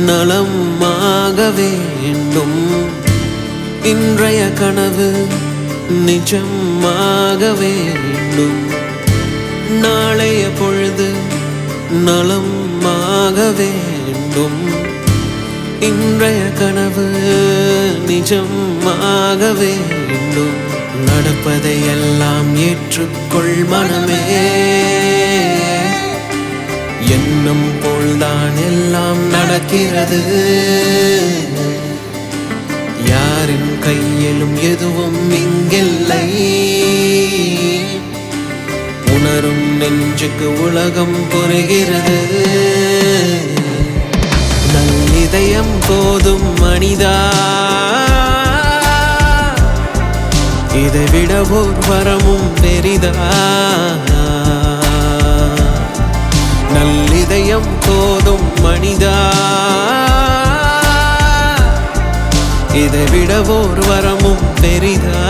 நலமாக வேண்டும் இன்றைய கனவு நிஜமாக வேண்டும் நாளைய பொழுது நலமாக வேண்டும் இன்றைய கனவு நிஜமாக வேண்டும் நடப்பதையெல்லாம் ஏற்றுக்கொள் மனமே எண்ணம் போல்தான் எல்லாம் நடக்கிறது யாரின் கையிலும் எதுவும் இங்கில்லை உணரும் நெஞ்சுக்கு உலகம் புரிகிறது நல்லிதயம் போதும் மனிதா இதை விட ஓர் வரமும் பெரிதா நல்லிதயம் போதும் மனிதா இதை விட ஓர் வரமும் பெரிதா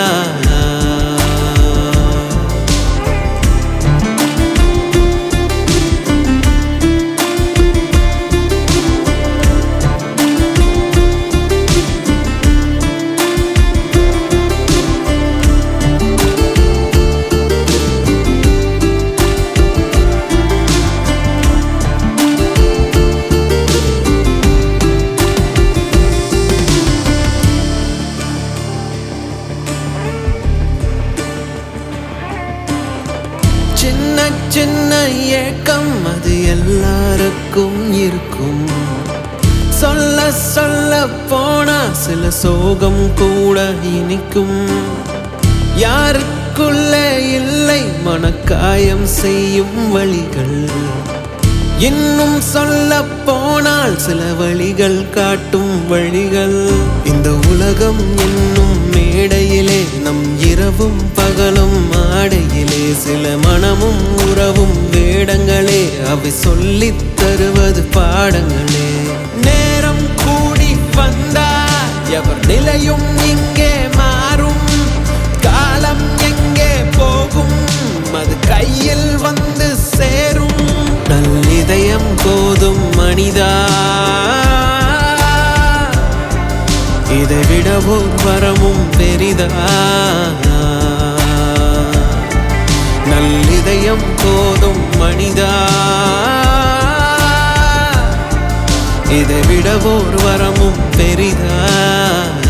சின்ன சின்ன ஏக்கம் அது எல்லாருக்கும் இருக்கும் சொல்ல சொல்ல போனா சில சோகம் கூட இனிக்கும் யாருக்குள்ளே இல்லை மனக்காயம் செய்யும் வழிகள் இன்னும் சொல்ல போனால் சில வழிகள் காட்டும் வழிகள் இந்த உலகம் என்னும் மேடையிலே நம் இரவும் பகலும் ஆடையிலே சில மனமும் உறவும் வேடங்களே அவை சொல்லித் தருவது பாடங்களே நேரம் கூடி வந்தா எவர் நிலையும் இங்கே மாறும் காலம் எங்கே போகும் அது கையில் வந்து சேரும் நல்லிதயம் போதும் மனிதா இதை விட ஓர் வரமும் பெரிதா நல்லிதயம் போதும் மனிதா இதை விட ஓர் வரமும் பெரிதா